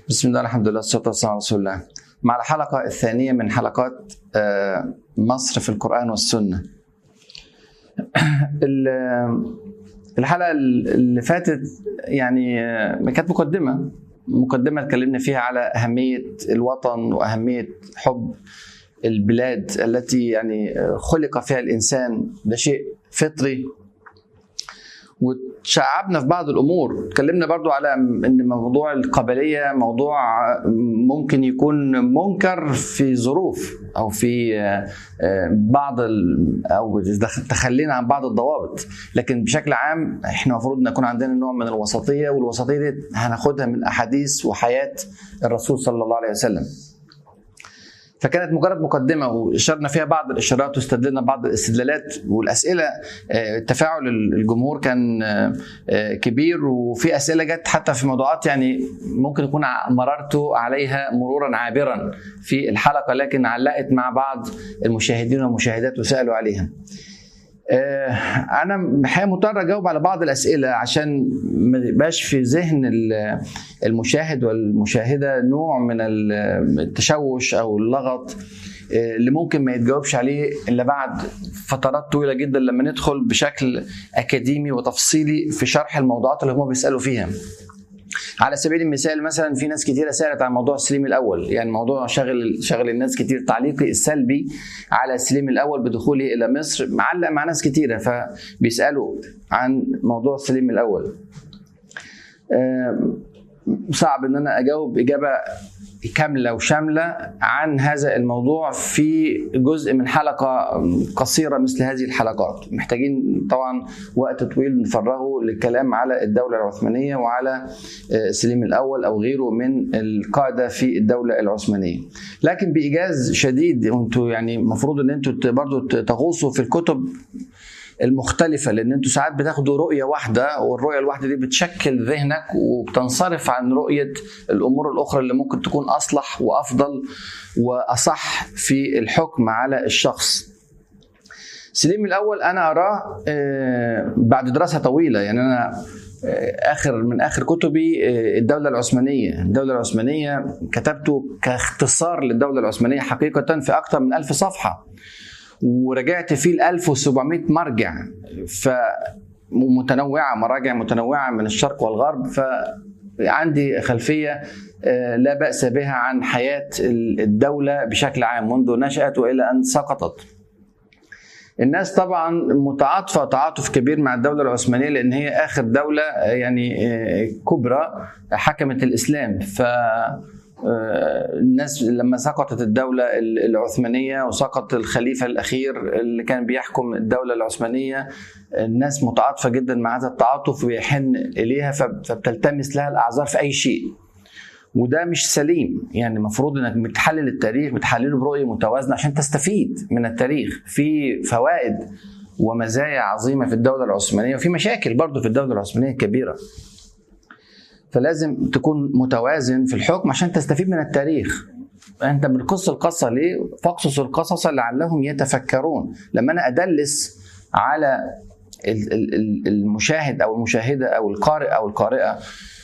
بسم الله الحمد لله والصلاة والسلام على رسول الله مع الحلقة الثانية من حلقات آه، مصر في القرآن والسنة ال- الحلقة اللي فاتت يعني آه، كانت مقدمة مقدمة اتكلمنا فيها على أهمية الوطن وأهمية حب البلاد التي يعني آه، خلق فيها الإنسان ده شيء فطري وتشعبنا في بعض الامور اتكلمنا برضو على ان موضوع القبليه موضوع ممكن يكون منكر في ظروف او في بعض ال- او تخلينا عن بعض الضوابط لكن بشكل عام احنا المفروض نكون عندنا نوع من الوسطيه والوسطيه دي هناخدها من احاديث وحياه الرسول صلى الله عليه وسلم فكانت مجرد مقدمه واشرنا فيها بعض الاشارات واستدلنا بعض الاستدلالات والاسئله آه، تفاعل الجمهور كان آه، آه، كبير وفي اسئله جت حتى في موضوعات يعني ممكن يكون ع- مررت عليها مرورا عابرا في الحلقه لكن علقت مع بعض المشاهدين والمشاهدات وسالوا عليها. آه، انا الحقيقه مضطر اجاوب على بعض الاسئله عشان ما يبقاش في ذهن ال- المشاهد والمشاهده نوع من ال- التشوش او اللغط آه، اللي ممكن ما يتجاوبش عليه الا بعد فترات طويله جدا لما ندخل بشكل اكاديمي وتفصيلي في شرح الموضوعات اللي هم بيسالوا فيها. على سبيل المثال مثلا في ناس كتيرة سألت عن موضوع سليم الأول يعني موضوع شغل شغل الناس كتير تعليقي السلبي على سليم الأول بدخوله إلى مصر معلق مع ناس كتيرة فبيسألوا عن موضوع سليم الأول آم، صعب ان انا اجاوب اجابه كامله وشامله عن هذا الموضوع في جزء من حلقه قصيره مثل هذه الحلقات محتاجين طبعا وقت طويل نفرغه للكلام على الدوله العثمانيه وعلى آه، سليم الاول او غيره من القاده في الدوله العثمانيه لكن بايجاز شديد وانتوا يعني المفروض ان انتوا برضو تغوصوا في الكتب المختلفة لأن أنتوا ساعات بتاخدوا رؤية واحدة والرؤية الواحدة دي بتشكل ذهنك وبتنصرف عن رؤية الأمور الأخرى اللي ممكن تكون أصلح وأفضل وأصح في الحكم على الشخص سليم الأول أنا أراه آه، بعد دراسة طويلة يعني أنا آه، آخر من آخر كتبي آه، الدولة العثمانية الدولة العثمانية كتبته كاختصار للدولة العثمانية حقيقة في أكثر من ألف صفحة ورجعت فيه ل 1700 مرجع ف متنوعه مراجع متنوعه من الشرق والغرب فعندي خلفيه آه، لا باس بها عن حياه الدوله بشكل عام منذ نشات والى ان سقطت. الناس طبعا متعاطفه تعاطف كبير مع الدوله العثمانيه لان هي اخر دوله آه، يعني آه، كبرى حكمت الاسلام ف آه، الناس لما سقطت الدولة العثمانية وسقط الخليفة الأخير اللي كان بيحكم الدولة العثمانية الناس متعاطفة جدا مع هذا التعاطف ويحن إليها فب- فبتلتمس لها الأعذار في أي شيء وده مش سليم يعني المفروض انك بتحلل التاريخ بتحلله برؤيه متوازنه عشان تستفيد من التاريخ في فوائد ومزايا عظيمه في الدوله العثمانيه وفي مشاكل برضه في الدوله العثمانيه كبيره فلازم تكون متوازن في الحكم عشان تستفيد من التاريخ انت بتقص القصه ليه فاقصص القصص لعلهم يتفكرون لما انا ادلس على ال- ال- ال- المشاهد او المشاهده او القارئ او القارئه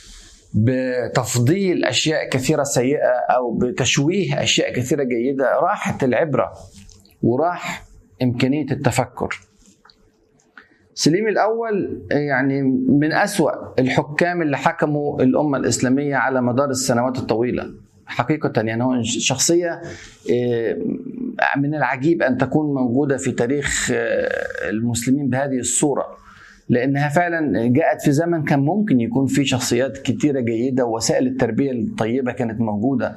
بتفضيل اشياء كثيره سيئه او بتشويه اشياء كثيره جيده راحت العبره وراح امكانيه التفكر سليم الأول يعني من أسوأ الحكام اللي حكموا الأمة الإسلامية على مدار السنوات الطويلة حقيقة يعني هو شخصية آه، من العجيب أن تكون موجودة في تاريخ آه، المسلمين بهذه الصورة لأنها فعلا جاءت في زمن كان ممكن يكون فيه شخصيات كتيرة جيدة ووسائل التربية الطيبة كانت موجودة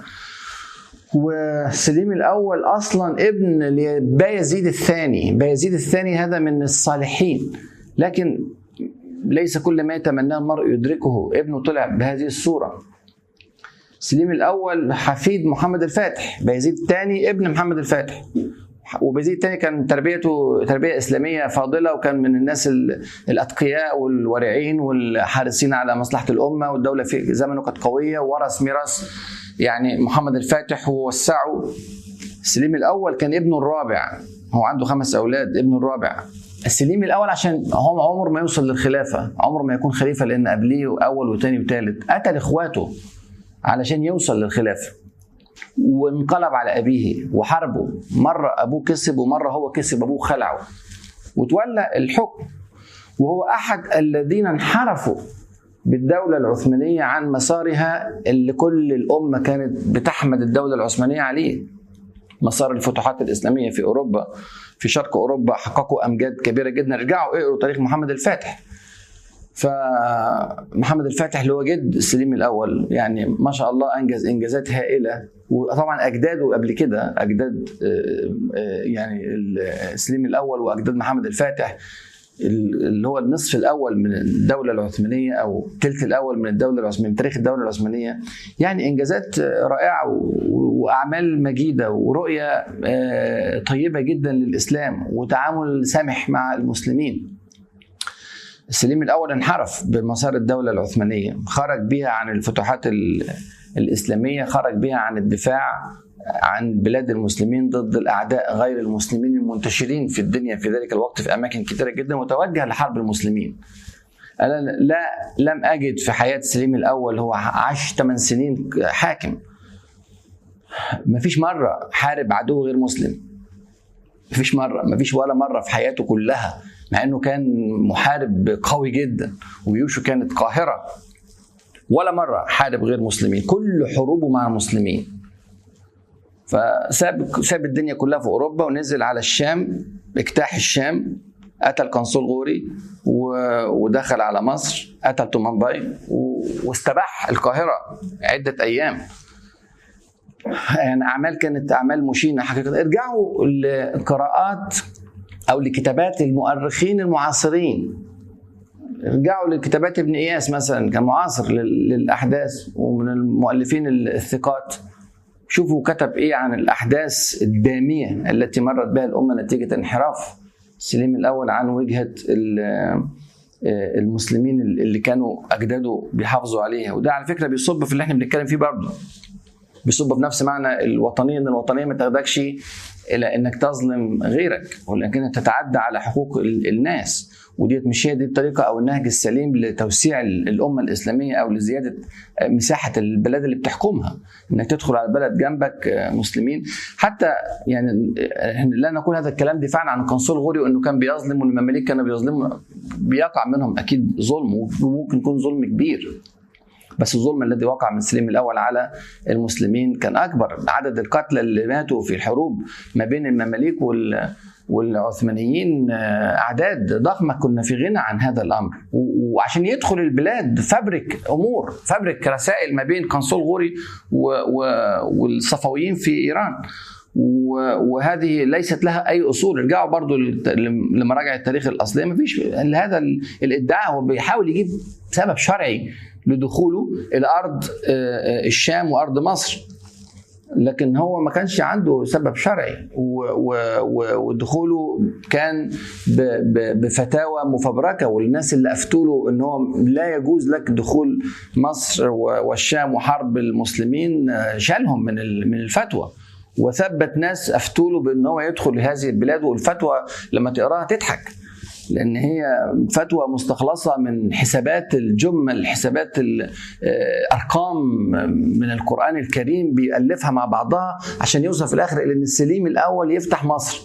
وسليم الاول اصلا ابن لبايزيد الثاني بايزيد الثاني هذا من الصالحين لكن ليس كل ما يتمناه المرء يدركه ابنه طلع بهذه الصوره سليم الاول حفيد محمد الفاتح بايزيد الثاني ابن محمد الفاتح وبيزيد الثاني كان تربيته تربيه اسلاميه فاضله وكان من الناس ال- الاتقياء والورعين والحارسين على مصلحه الامه والدوله في زمنه كانت قويه وورث ميراث يعني محمد الفاتح ووسعه سليم الاول كان ابنه الرابع هو عنده خمس اولاد ابنه الرابع السليم الاول عشان هو عمر ما يوصل للخلافه عمر ما يكون خليفه لان قبليه اول وثاني وثالث قتل اخواته علشان يوصل للخلافه وانقلب على ابيه وحاربه مره ابوه كسب ومره هو كسب ابوه خلعه وتولى الحكم وهو احد الذين انحرفوا بالدولة العثمانية عن مسارها اللي كل الأمة كانت بتحمد الدولة العثمانية عليه مسار الفتوحات الإسلامية في أوروبا في شرق أوروبا حققوا أمجاد كبيرة جدا رجعوا اقروا تاريخ محمد الفاتح فمحمد الفاتح اللي هو جد سليم الاول يعني ما شاء الله انجز انجازات هائله وطبعا اجداده قبل كده اجداد يعني سليم الاول واجداد محمد الفاتح اللي هو النصف الاول من الدوله العثمانيه او الثلث الاول من الدوله العثمانيه من تاريخ الدوله العثمانيه يعني انجازات رائعه واعمال مجيده ورؤيه طيبه جدا للاسلام وتعامل سامح مع المسلمين سليم الاول انحرف بمسار الدوله العثمانيه خرج بها عن الفتوحات الاسلاميه خرج بها عن الدفاع عن بلاد المسلمين ضد الاعداء غير المسلمين المنتشرين في الدنيا في ذلك الوقت في اماكن كثيره جدا وتوجه لحرب المسلمين. انا لا لم اجد في حياه سليم الاول هو عاش 8 سنين حاكم. ما فيش مره حارب عدو غير مسلم. ما فيش مره ما فيش ولا مره في حياته كلها مع انه كان محارب قوي جدا وجيوشه كانت قاهره ولا مره حارب غير مسلمين كل حروبه مع المسلمين فساب ساب الدنيا كلها في اوروبا ونزل على الشام اجتاح الشام قتل قنصل غوري ودخل على مصر قتل تومانباي واستباح القاهره عده ايام يعني اعمال كانت اعمال مشينه حقيقه ارجعوا لقراءات او لكتابات المؤرخين المعاصرين ارجعوا لكتابات ابن اياس مثلا كان معاصر للاحداث ومن المؤلفين الثقات شوفوا كتب ايه عن الاحداث الداميه التي مرت بها الامه نتيجه انحراف سليم الاول عن وجهه المسلمين اللي كانوا اجداده بيحافظوا عليها وده على فكره بيصب في اللي احنا بنتكلم فيه برضه بيصب في نفس معنى الوطنيه ان الوطنيه ما تاخدكش الى انك تظلم غيرك ولكنك تتعدى على حقوق الناس وديت مش هي دي الطريقه او النهج السليم لتوسيع الامه الاسلاميه او لزياده مساحه البلاد اللي بتحكمها انك تدخل على بلد جنبك مسلمين حتى يعني لا نقول هذا الكلام دفاعا عن قنصل غوري وانه كان بيظلم والمماليك كانوا بيظلموا بيقع منهم اكيد ظلم وممكن يكون ظلم كبير بس الظلم الذي وقع من سليم الاول على المسلمين كان اكبر عدد القتلى اللي ماتوا في الحروب ما بين المماليك وال والعثمانيين اعداد ضخمه كنا في غنى عن هذا الامر وعشان يدخل البلاد فبرك امور فبرك رسائل ما بين قنصل غوري والصفويين في ايران وهذه ليست لها اي اصول ارجعوا برضو لمراجع التاريخ الاصليه ما فيش هذا الادعاء هو بيحاول يجيب سبب شرعي لدخوله الى ارض الشام وارض مصر لكن هو ما كانش عنده سبب شرعي ودخوله كان بفتاوى مفبركه والناس اللي افتوا له ان هو لا يجوز لك دخول مصر والشام وحرب المسلمين شالهم من من الفتوى وثبت ناس افتوا له بان هو يدخل هذه البلاد والفتوى لما تقراها تضحك لان هي فتوى مستخلصه من حسابات الجمل حسابات ارقام من القران الكريم بيالفها مع بعضها عشان يوصل في الاخر الى ان السليم الاول يفتح مصر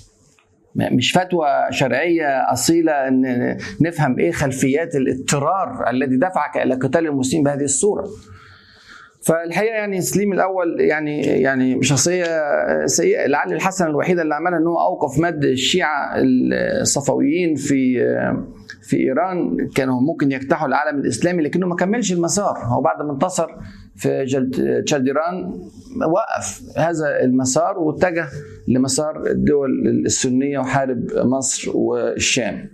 مش فتوى شرعيه اصيله ان نفهم ايه خلفيات الاضطرار الذي دفعك الى قتال المسلمين بهذه الصوره فالحقيقه يعني سليم الاول يعني يعني شخصيه سيئه لعل الحسنه الوحيده اللي عملها ان هو اوقف مد الشيعه الصفويين في في ايران كانوا ممكن يجتاحوا العالم الاسلامي لكنه ما كملش المسار هو بعد ما انتصر في تشالديران وقف هذا المسار واتجه لمسار الدول السنيه وحارب مصر والشام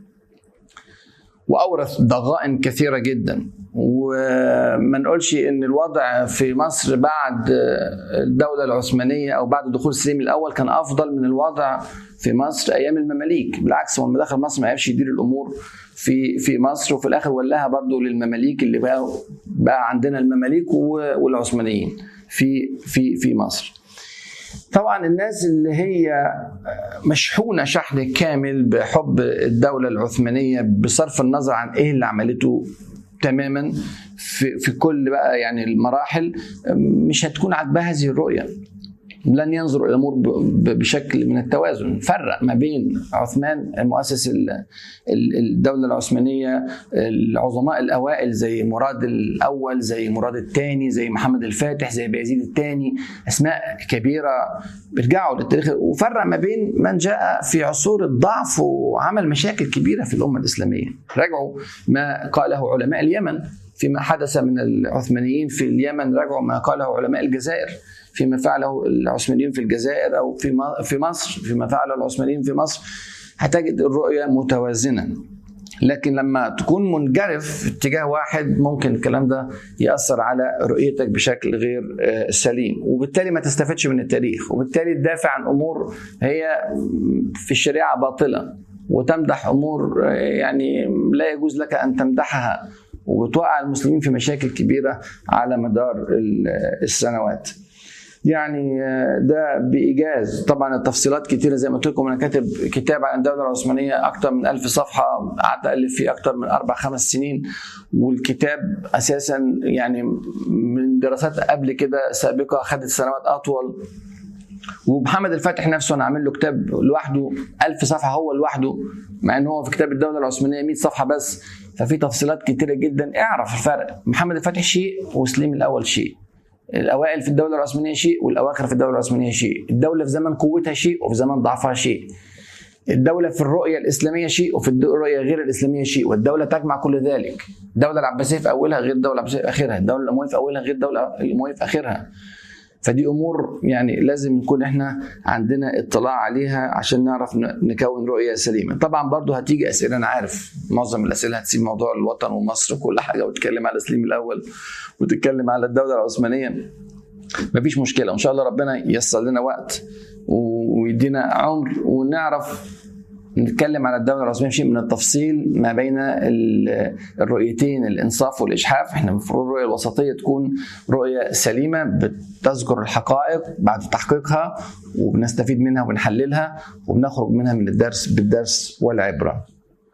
واورث ضغائن كثيره جدا وما نقولش ان الوضع في مصر بعد الدوله العثمانيه او بعد دخول سليم الاول كان افضل من الوضع في مصر ايام المماليك بالعكس هو لما دخل مصر ما عرفش يدير الامور في في مصر وفي الاخر ولاها برضه للمماليك اللي بقى بقى عندنا المماليك والعثمانيين في في في مصر طبعا الناس اللي هي مشحونه شحن كامل بحب الدوله العثمانيه بصرف النظر عن ايه اللي عملته تماما في في كل بقى يعني المراحل مش هتكون عاجباه هذه الرؤيه لن ينظر الى الامور بشكل من التوازن فرق ما بين عثمان المؤسس الدوله العثمانيه العظماء الاوائل زي مراد الاول زي مراد الثاني زي محمد الفاتح زي بايزيد الثاني اسماء كبيره بيرجعوا للتاريخ وفرق ما بين من جاء في عصور الضعف وعمل مشاكل كبيره في الامه الاسلاميه راجعوا ما قاله علماء اليمن فيما حدث من العثمانيين في اليمن راجعوا ما قاله علماء الجزائر فيما فعله العثمانيين في الجزائر او في في مصر فيما فعله العثمانيين في مصر هتجد الرؤيه متوازنه لكن لما تكون منجرف في اتجاه واحد ممكن الكلام ده ياثر على رؤيتك بشكل غير سليم وبالتالي ما تستفدش من التاريخ وبالتالي تدافع عن امور هي في الشريعه باطله وتمدح امور يعني لا يجوز لك ان تمدحها وتوقع المسلمين في مشاكل كبيره على مدار السنوات. يعني ده بايجاز طبعا التفصيلات كتيره زي ما قلت لكم انا كاتب كتاب عن الدوله العثمانيه اكثر من ألف صفحه قعدت الف فيه اكثر من اربع خمس سنين والكتاب اساسا يعني من دراسات قبل كده سابقه خدت سنوات اطول ومحمد الفاتح نفسه انا عامل له كتاب لوحده ألف صفحه هو لوحده مع ان هو في كتاب الدوله العثمانيه 100 صفحه بس ففي تفصيلات كتيره جدا اعرف الفرق محمد الفاتح شيء وسليم الاول شيء الاوائل في الدوله العثمانيه شيء والاواخر في الدوله العثمانيه شيء الدوله في زمن قوتها شيء وفي زمن ضعفها شيء الدولة في الرؤية الإسلامية شيء وفي الرؤية غير الإسلامية شيء والدولة تجمع كل ذلك الدولة العباسية في أولها غير الدولة العباسية في آخرها الدولة الأموية في أولها غير الدولة الأموية في آخرها فدي امور يعني لازم نكون احنا عندنا اطلاع عليها عشان نعرف نكون رؤيه سليمه طبعا برضو هتيجي اسئله انا عارف معظم الاسئله هتسيب موضوع الوطن ومصر وكل حاجه وتتكلم على سليم الاول وتتكلم على الدوله العثمانيه مفيش مشكله وان شاء الله ربنا ييسر لنا وقت ويدينا عمر ونعرف نتكلم على الدوله العثمانيه شيء من التفصيل ما بين الرؤيتين الانصاف والاجحاف احنا المفروض الرؤيه الوسطيه تكون رؤيه سليمه بتذكر الحقائق بعد تحقيقها وبنستفيد منها وبنحللها وبنخرج منها من الدرس بالدرس والعبره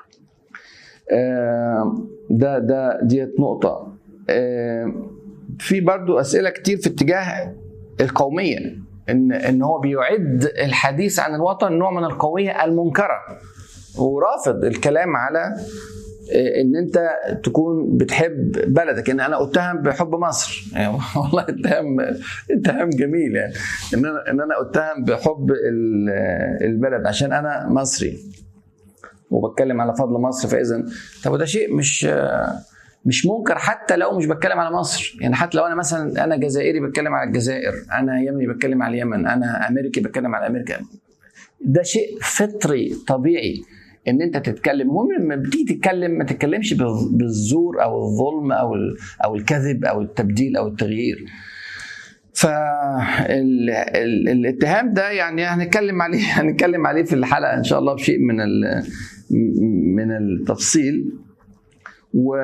ده ده ديت نقطه في برضو اسئله كتير في اتجاه القوميه ان ان هو بيعد الحديث عن الوطن نوع من القويه المنكره ورافض الكلام على ان انت تكون بتحب بلدك ان انا اتهم بحب مصر يعني والله اتهام اتهام جميل يعني ان انا ان انا اتهم بحب البلد عشان انا مصري وبتكلم على فضل مصر فاذا طب وده شيء مش مش منكر حتى لو مش بتكلم على مصر يعني حتى لو انا مثلا انا جزائري بتكلم على الجزائر انا يمني بتكلم على اليمن انا امريكي بتكلم على امريكا ده شيء فطري طبيعي ان انت تتكلم المهم لما بتيجي تتكلم ما تتكلمش بالزور او الظلم او او الكذب او التبديل او التغيير فالاتهام ده يعني هنتكلم عليه هنتكلم عليه في الحلقه ان شاء الله بشيء من من التفصيل و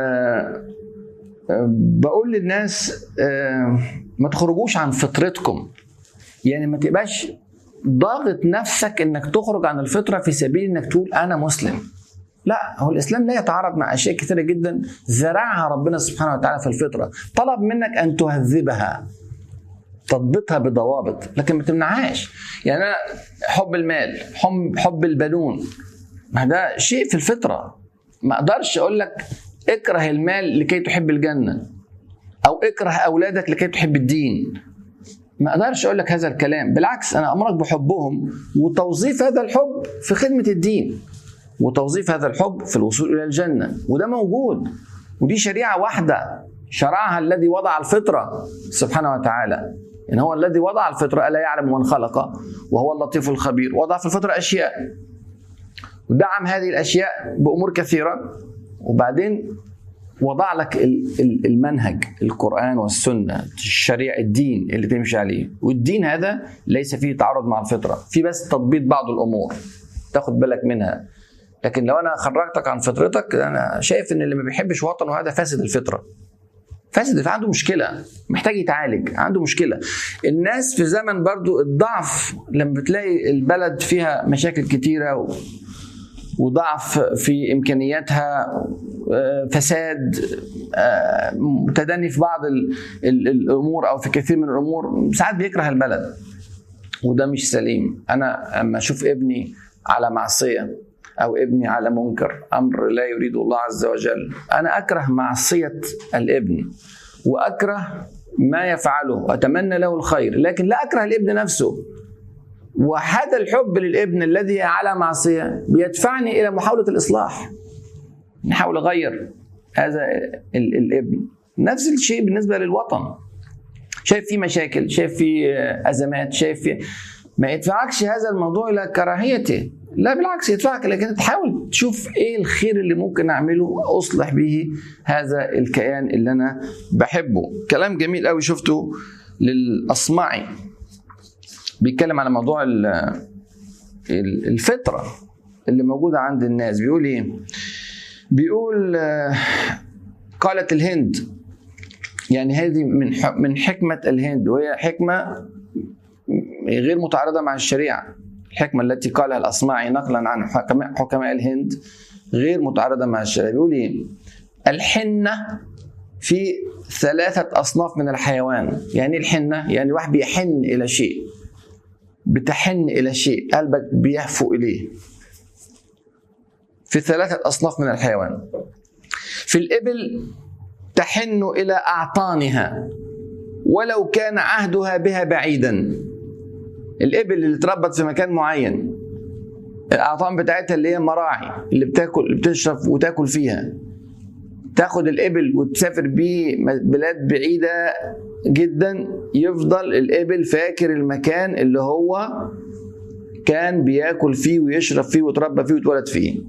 بقول للناس ما تخرجوش عن فطرتكم يعني ما تبقاش ضاغط نفسك انك تخرج عن الفطره في سبيل انك تقول انا مسلم لا هو الاسلام لا يتعارض مع اشياء كثيره جدا زرعها ربنا سبحانه وتعالى في الفطره طلب منك ان تهذبها تضبطها بضوابط لكن ما تمنعهاش يعني انا حب المال حب حب البنون ما ده شيء في الفطره ما اقدرش اقول لك اكره المال لكي تحب الجنه او اكره اولادك لكي تحب الدين ما اقدرش اقول لك هذا الكلام بالعكس انا امرك بحبهم وتوظيف هذا الحب في خدمه الدين وتوظيف هذا الحب في الوصول الى الجنه وده موجود ودي شريعه واحده شرعها الذي وضع الفطره سبحانه وتعالى ان هو الذي وضع الفطره الا يعلم من خلق وهو اللطيف الخبير وضع في الفطره اشياء ودعم هذه الاشياء بامور كثيره وبعدين وضع لك المنهج القرآن والسنة الشريعة الدين اللي تمشي عليه والدين هذا ليس فيه تعارض مع الفطرة في بس تضبيط بعض الأمور تاخد بالك منها لكن لو أنا خرجتك عن فطرتك أنا شايف إن اللي ما بيحبش وطنه هذا فاسد الفطرة فاسد عنده مشكلة محتاج يتعالج عنده مشكلة الناس في زمن برضو الضعف لما بتلاقي البلد فيها مشاكل كتيرة وضعف في امكانياتها آه، فساد آه، تدني في بعض ال- ال- الامور او في كثير من الامور ساعات بيكره البلد وده مش سليم انا اما اشوف ابني على معصيه او ابني على منكر امر لا يريد الله عز وجل انا اكره معصيه الابن واكره ما يفعله واتمنى له الخير لكن لا اكره الابن نفسه وهذا الحب للابن الذي على معصيه بيدفعني الى محاوله الاصلاح نحاول اغير هذا ال- الابن نفس الشيء بالنسبه للوطن شايف فيه مشاكل شايف فيه ازمات شايف فيه ما يدفعكش هذا الموضوع الى كراهيته لا بالعكس يدفعك لكن تحاول تشوف ايه الخير اللي ممكن اعمله اصلح به هذا الكيان اللي انا بحبه كلام جميل قوي شفته للاصمعي بيتكلم على موضوع ال- ال- الفطره اللي موجوده عند الناس بيقول ايه بيقول آه، قالت الهند يعني هذه من ح- من حكمه الهند وهي حكمه غير متعارضه مع الشريعه الحكمه التي قالها الاصمعي نقلا عن حكماء حكماء الهند غير متعارضه مع الشريعه بيقول ايه الحنه في ثلاثه اصناف من الحيوان يعني إيه الحنه يعني واحد بيحن الى شيء بتحن الى شيء قلبك بيهفو اليه في ثلاثه اصناف من الحيوان في الابل تحن الى اعطانها ولو كان عهدها بها بعيدا الابل اللي اتربت في مكان معين الاعطان بتاعتها اللي هي مراعي اللي بتاكل اللي بتشرب وتاكل فيها تاخد الابل وتسافر بيه بلاد بعيده جدا يفضل الابل فاكر المكان اللي هو كان بياكل فيه ويشرب فيه وتربى فيه واتولد فيه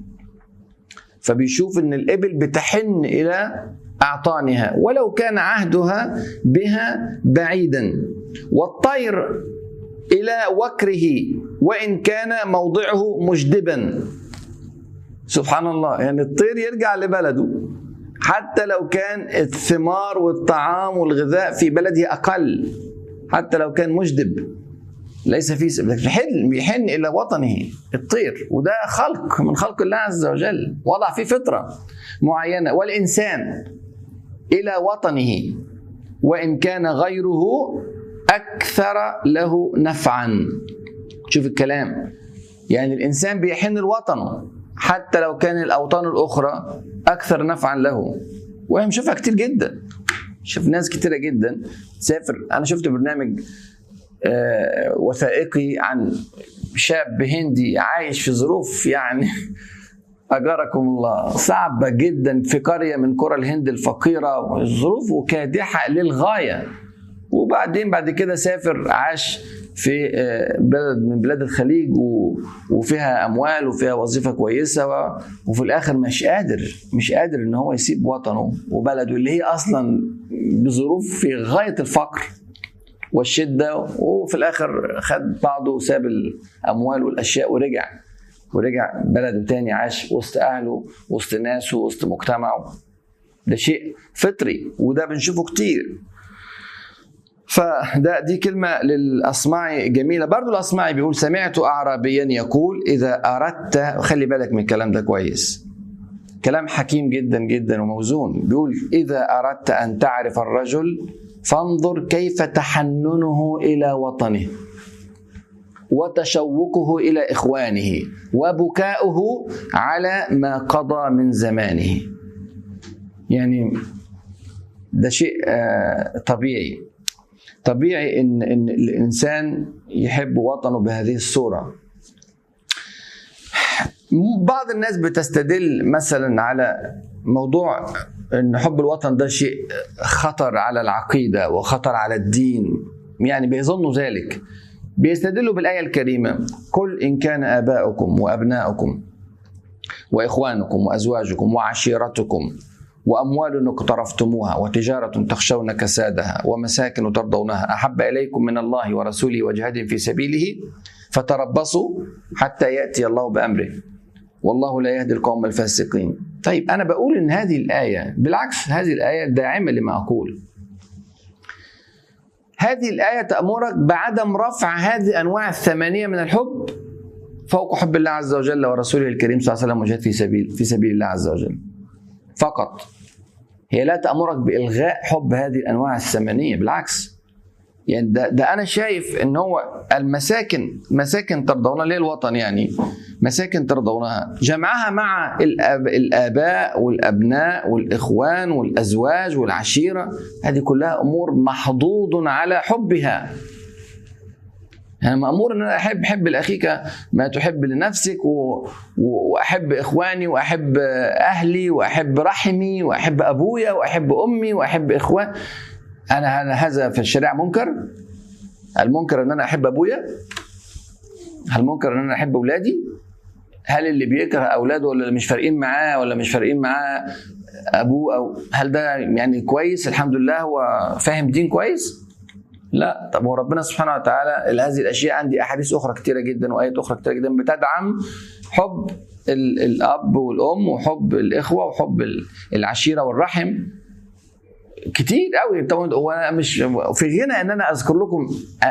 فبيشوف ان الابل بتحن الى اعطانها ولو كان عهدها بها بعيدا والطير الى وكره وان كان موضعه مجدبا سبحان الله يعني الطير يرجع لبلده حتى لو كان الثمار والطعام والغذاء في بلده اقل حتى لو كان مجدب ليس في سبب لكن يحن يحن الى وطنه الطير وده خلق من خلق الله عز وجل وضع فيه فطره معينه والانسان الى وطنه وان كان غيره اكثر له نفعا شوف الكلام يعني الانسان بيحن لوطنه حتى لو كان الاوطان الاخرى اكثر نفعا له واحنا بنشوفها كتير جدا شوف ناس كتيره جدا تسافر انا شفت برنامج آه، وثائقي عن شاب هندي عايش في ظروف يعني أجركم الله صعبة جدا في قرية من قرى الهند الفقيرة ظروفه كادحة للغاية وبعدين بعد كده سافر عاش في آه، بلد من بلاد الخليج و- وفيها اموال وفيها وظيفه كويسه و- وفي الاخر مش قادر مش قادر ان هو يسيب وطنه وبلده اللي هي اصلا بظروف في غايه الفقر والشده وفي الاخر خد بعضه وساب الاموال والاشياء ورجع ورجع بلده تاني عاش وسط اهله وسط ناسه وسط مجتمعه ده شيء فطري وده بنشوفه كتير فده دي كلمة للأصمعي جميلة برضو الأصمعي بيقول سمعت أعرابيا يقول إذا أردت خلي بالك من الكلام ده كويس كلام حكيم جدا جدا وموزون بيقول إذا أردت أن تعرف الرجل فانظر كيف تحننه إلى وطنه وتشوقه إلى إخوانه وبكاؤه على ما قضى من زمانه يعني ده شيء آه، طبيعي طبيعي ان ان الانسان يحب وطنه بهذه الصوره بعض الناس بتستدل مثلا على موضوع ان حب الوطن ده شيء خطر على العقيده وخطر على الدين يعني بيظنوا ذلك بيستدلوا بالايه الكريمه قل ان كان اباؤكم وابناؤكم واخوانكم وازواجكم وعشيرتكم واموال اقترفتموها وتجاره تخشون كسادها ومساكن ترضونها احب اليكم من الله ورسوله وجهاد في سبيله فتربصوا حتى ياتي الله بامره والله لا يهدي القوم الفاسقين طيب انا بقول ان هذه الايه بالعكس هذه الايه داعمه لما اقول هذه الايه تامرك بعدم رفع هذه الانواع الثمانيه من الحب فوق حب الله عز وجل ورسوله الكريم صلى الله عليه وسلم وجهاد في سبيل في سبيل الله عز وجل فقط هي لا تأمرك بإلغاء حب هذه الأنواع الثمانية بالعكس يعني ده, ده أنا شايف إن هو المساكن مساكن ترضونها ليه الوطن يعني مساكن ترضونها جمعها مع الأب الآباء والأبناء والإخوان والأزواج والعشيرة هذه كلها أمور محظوظ على حبها أنا يعني مأمور إن أنا أحب حب لأخيك ما تحب لنفسك و... وأحب إخواني وأحب أهلي وأحب رحمي وأحب أبويا وأحب أمي وأحب إخوان أنا هل هذا في الشريعة منكر؟ المنكر إن أنا أحب أبويا؟ هل منكر إن أنا أحب أولادي؟ هل اللي بيكره أولاده ولا اللي مش فارقين معاه ولا مش فارقين معاه أبوه أو هل ده يعني كويس الحمد لله هو فاهم دين كويس؟ لا طب هو ربنا سبحانه وتعالى هذه الاشياء عندي احاديث اخرى كثيره جدا وايات اخرى كثيره جدا بتدعم حب الاب والام وحب الاخوه وحب العشيره والرحم كتير قوي طبعا هو مش في غنى ان انا اذكر لكم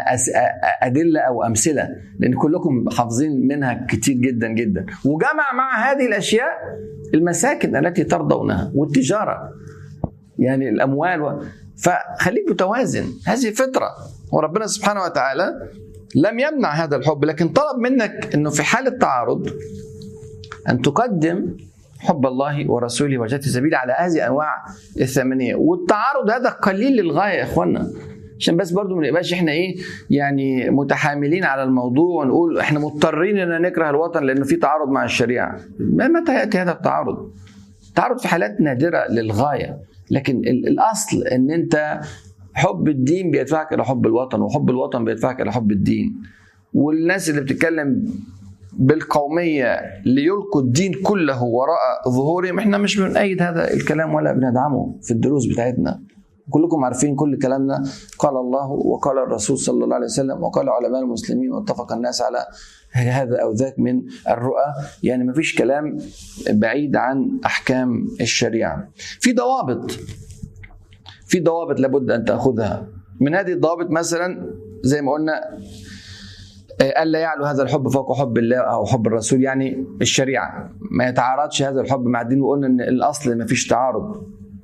ادله او امثله لان كلكم حافظين منها كتير جدا جدا وجمع مع هذه الاشياء المساكن التي ترضونها والتجاره يعني الاموال و... فخليك متوازن هذه فطره وربنا سبحانه وتعالى لم يمنع هذا الحب لكن طلب منك انه في حاله تعارض ان تقدم حب الله ورسوله وجهة سبيل على هذه الانواع الثمانيه والتعارض هذا قليل للغايه يا اخوانا عشان بس برضو ما نبقاش احنا ايه يعني متحاملين على الموضوع ونقول احنا مضطرين ان نكره الوطن لانه في تعارض مع الشريعه متى ياتي هذا التعارض تعارض في حالات نادره للغايه لكن الاصل ان انت حب الدين بيدفعك الى حب الوطن وحب الوطن بيدفعك الى حب الدين والناس اللي بتتكلم بالقومية ليلقوا الدين كله وراء ظهورهم احنا مش بنأيد هذا الكلام ولا بندعمه في الدروس بتاعتنا كلكم عارفين كل كلامنا قال الله وقال الرسول صلى الله عليه وسلم وقال علماء المسلمين واتفق الناس على هذا او ذاك من الرؤى يعني ما فيش كلام بعيد عن احكام الشريعه في ضوابط في ضوابط لابد ان تاخذها من هذه الضوابط مثلا زي ما قلنا الا يعلو هذا الحب فوق حب الله او حب الرسول يعني الشريعه ما يتعارضش هذا الحب مع الدين وقلنا ان الاصل ما فيش تعارض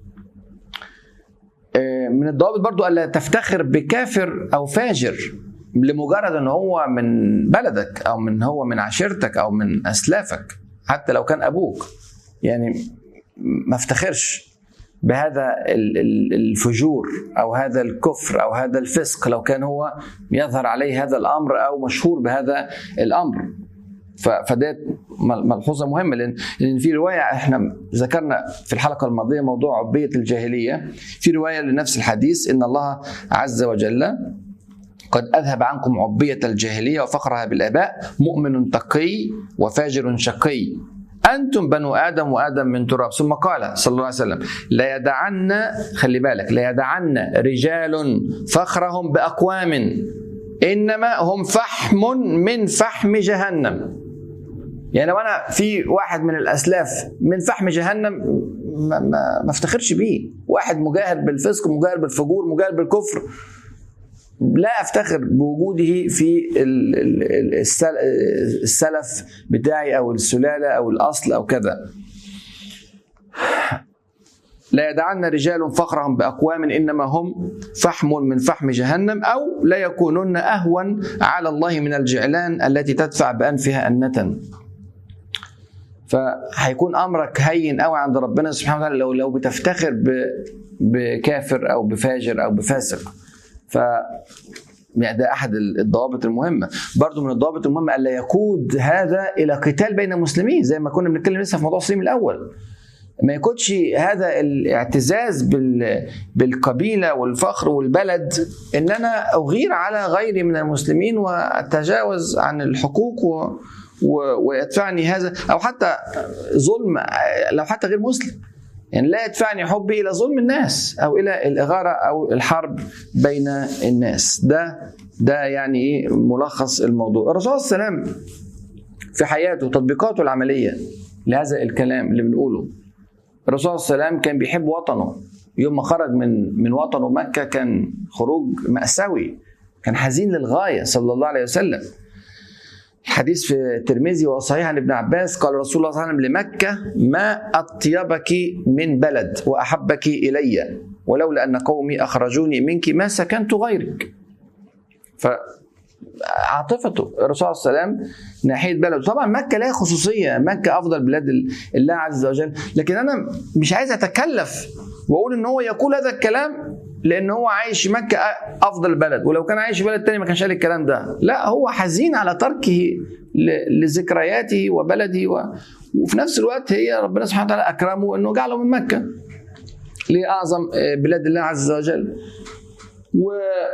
من الضوابط برضو الا تفتخر بكافر او فاجر لمجرد ان هو من بلدك او من هو من عشيرتك او من اسلافك حتى لو كان ابوك يعني ما افتخرش بهذا الفجور او هذا الكفر او هذا الفسق لو كان هو يظهر عليه هذا الامر او مشهور بهذا الامر فده ملحوظه مهمه لان لان في روايه احنا ذكرنا في الحلقه الماضيه موضوع عبيه الجاهليه في روايه لنفس الحديث ان الله عز وجل قد اذهب عنكم عبيه الجاهليه وفخرها بالاباء مؤمن تقي وفاجر شقي أنتم بنو آدم وآدم من تراب ثم قال صلى الله عليه وسلم لا يدعن خلي بالك لا يدعن رجال فخرهم بأقوام إنما هم فحم من فحم جهنم يعني لو أنا في واحد من الأسلاف من فحم جهنم ما, ما, ما افتخرش بيه واحد مجاهر بالفسق مجاهر بالفجور مجاهر بالكفر لا افتخر بوجوده في السلف بتاعي او السلاله او الاصل او كذا لا يدعن رجال فخرهم باقوام انما هم فحم من فحم جهنم او لا يكونن اهون على الله من الجعلان التي تدفع بانفها انه فهيكون امرك هين قوي عند ربنا سبحانه وتعالى لو لو بتفتخر بكافر او بفاجر او بفاسق ف يعني ده احد الضوابط المهمه برضو من الضوابط المهمه الا يقود هذا الى قتال بين المسلمين زي ما كنا بنتكلم لسه في موضوع الصيام الاول ما يكونش هذا الاعتزاز بالقبيله والفخر والبلد ان انا اغير على غيري من المسلمين واتجاوز عن الحقوق و ويدفعني هذا او حتى ظلم لو حتى غير مسلم يعني لا يدفعني حبي الى ظلم الناس او الى الاغاره او الحرب بين الناس ده ده يعني ايه ملخص الموضوع الرسول صلى الله عليه وسلم في حياته وتطبيقاته العمليه لهذا الكلام اللي بنقوله الرسول صلى الله عليه وسلم كان بيحب وطنه يوم ما خرج من من وطنه مكه كان خروج ماساوي كان حزين للغايه صلى الله عليه وسلم حديث في الترمذي وصحيح عن ابن عباس قال رسول الله صلى الله عليه وسلم لمكة ما أطيبك من بلد وأحبك إلي ولولا أن قومي أخرجوني منك ما سكنت غيرك ف عاطفته الرسول صلى الله عليه وسلم ناحيه بلده طبعا مكه لها خصوصيه مكه افضل بلاد الله عز وجل لكن انا مش عايز اتكلف واقول ان هو يقول هذا الكلام لان هو عايش في مكه افضل بلد ولو كان عايش في بلد تاني ما كانش قال الكلام ده لا هو حزين على تركه لذكرياته وبلده و... وفي نفس الوقت هي ربنا سبحانه وتعالى اكرمه انه جعله من مكه لاعظم بلاد الله عز وجل و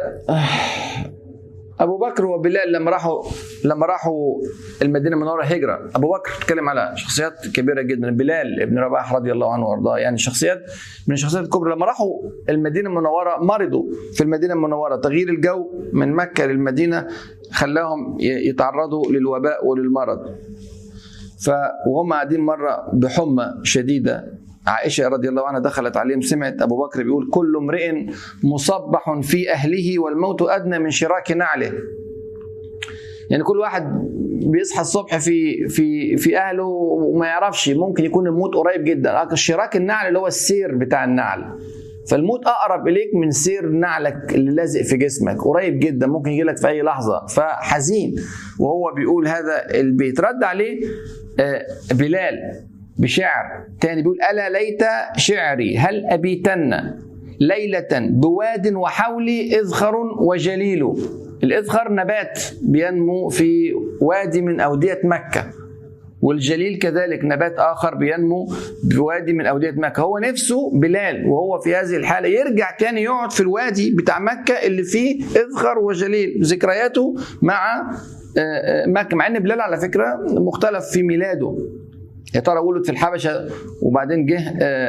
ابو بكر وبلال لما راحوا لما راحوا المدينه المنوره هجره ابو بكر اتكلم على شخصيات كبيره جدا بلال ابن رباح رضي الله عنه وارضاه يعني شخصيات من الشخصيات الكبرى لما راحوا المدينه المنوره مرضوا في المدينه المنوره تغيير الجو من مكه للمدينه خلاهم يتعرضوا للوباء وللمرض ف وهم قاعدين مره بحمى شديده عائشة رضي الله عنها دخلت عليهم سمعت أبو بكر بيقول كل امرئ مصبح في أهله والموت أدنى من شراك نعله يعني كل واحد بيصحى الصبح في في في اهله وما يعرفش ممكن يكون الموت قريب جدا شراك النعل اللي هو السير بتاع النعل فالموت اقرب اليك من سير نعلك اللي لازق في جسمك قريب جدا ممكن يجي لك في اي لحظه فحزين وهو بيقول هذا البيت رد عليه بلال بشعر تاني بيقول ألا ليت شعري هل أبيتن ليلة بواد وحولي إذخر وجليل الإذخر نبات بينمو في وادي من أودية مكة والجليل كذلك نبات آخر بينمو بوادي من أودية مكة هو نفسه بلال وهو في هذه الحالة يرجع تاني يقعد في الوادي بتاع مكة اللي فيه إذخر وجليل ذكرياته مع مكة مع أن بلال على فكرة مختلف في ميلاده يا ترى ولد في الحبشه وبعدين جه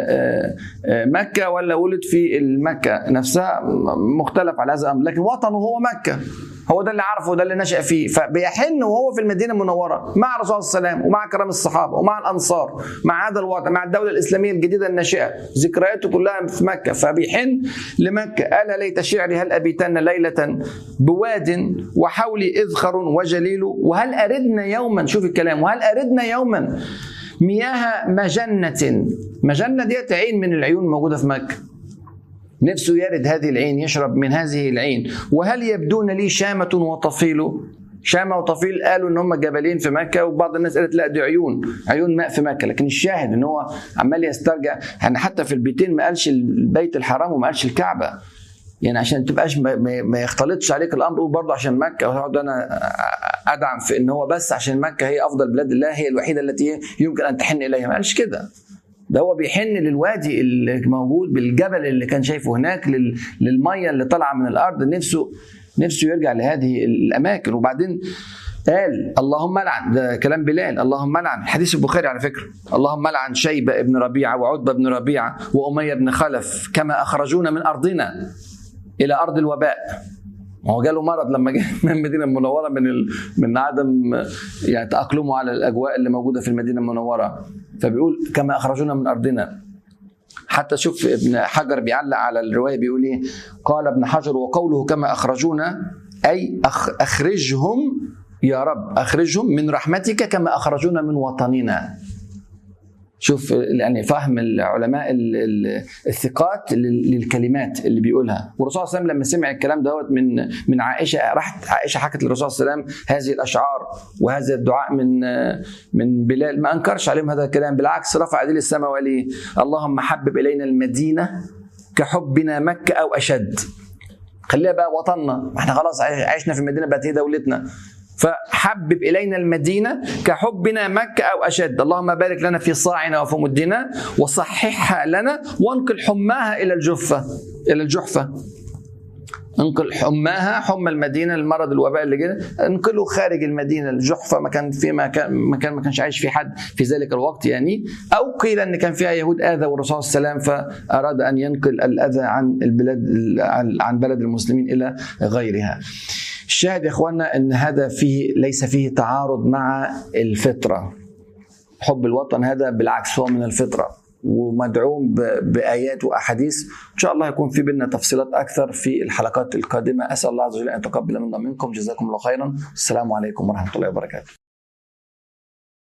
مكه ولا ولد في المكه نفسها مختلف على هذا الامر لكن وطنه هو مكه هو ده اللي عرفه وده اللي نشأ فيه فبيحن وهو في المدينه المنوره مع الرسول صلى الله عليه وسلم ومع كرام الصحابه ومع الانصار مع هذا الوطن مع الدوله الاسلاميه الجديده الناشئه ذكرياته كلها في مكه فبيحن لمكه الا ليت شعري هل ابيتن ليله بواد وحولي اذخر وجليل وهل اردنا يوما شوف الكلام وهل اردنا يوما مياه مجنة مجنة ديت عين من العيون موجودة في مكة نفسه يرد هذه العين يشرب من هذه العين وهل يبدون لي شامة وطفيل شامة وطفيل قالوا ان هم جبلين في مكة وبعض الناس قالت لا دي عيون عيون ماء في مكة لكن الشاهد ان هو عمال يسترجع يعني حتى في البيتين ما قالش البيت الحرام وما قالش الكعبة يعني عشان تبقاش ما يختلطش عليك الامر قول برضه عشان مكه وهقعد انا ادعم في ان هو بس عشان مكه هي افضل بلاد الله هي الوحيده التي يمكن ان تحن اليها ما قالش كده ده هو بيحن للوادي اللي موجود بالجبل اللي كان شايفه هناك للميه اللي طالعه من الارض نفسه نفسه يرجع لهذه الاماكن وبعدين قال اللهم لعن ده كلام بلال اللهم لعن حديث البخاري على فكره اللهم لعن شيبه ابن ربيعه وعتبه بن ربيعه واميه بن خلف كما اخرجونا من ارضنا الى ارض الوباء هو جاله مرض لما جه من المدينه المنوره من ال... من عدم يعني تاقلمه على الاجواء اللي موجوده في المدينه المنوره فبيقول كما اخرجونا من ارضنا حتى شوف ابن حجر بيعلق على الروايه بيقول ايه قال ابن حجر وقوله كما اخرجونا اي أخ... اخرجهم يا رب اخرجهم من رحمتك كما اخرجونا من وطننا شوف يعني فهم العلماء الثقات للكلمات اللي بيقولها والرسول صلى الله عليه وسلم لما سمع الكلام دوت من من عائشه راحت عائشه حكت للرسول صلى الله عليه وسلم هذه الاشعار وهذا الدعاء من من بلال ما انكرش عليهم هذا الكلام بالعكس رفع ايديه للسماء وقال ايه اللهم حبب الينا المدينه كحبنا مكه او اشد خليها بقى وطننا احنا خلاص عشنا في المدينه بقت هي دولتنا فحبب الينا المدينه كحبنا مكه او اشد، اللهم بارك لنا في صاعنا وفي مدنا وصححها لنا وانقل حماها الى الجفه الى الجحفه. انقل حماها حمى المدينه المرض الوباء اللي جه انقله خارج المدينه الجحفه مكان في مكان مكان ما كانش عايش فيه حد في ذلك الوقت يعني او قيل ان كان فيها يهود اذى والرسول صلى الله عليه وسلم فاراد ان ينقل الاذى عن البلاد عن بلد المسلمين الى غيرها. الشاهد يا اخواننا ان هذا فيه ليس فيه تعارض مع الفطره حب الوطن هذا بالعكس هو من الفطره ومدعوم بايات واحاديث ان شاء الله يكون في بينا تفصيلات اكثر في الحلقات القادمه اسال الله عز وجل ان يتقبل منا منكم جزاكم الله خيرا السلام عليكم ورحمه الله وبركاته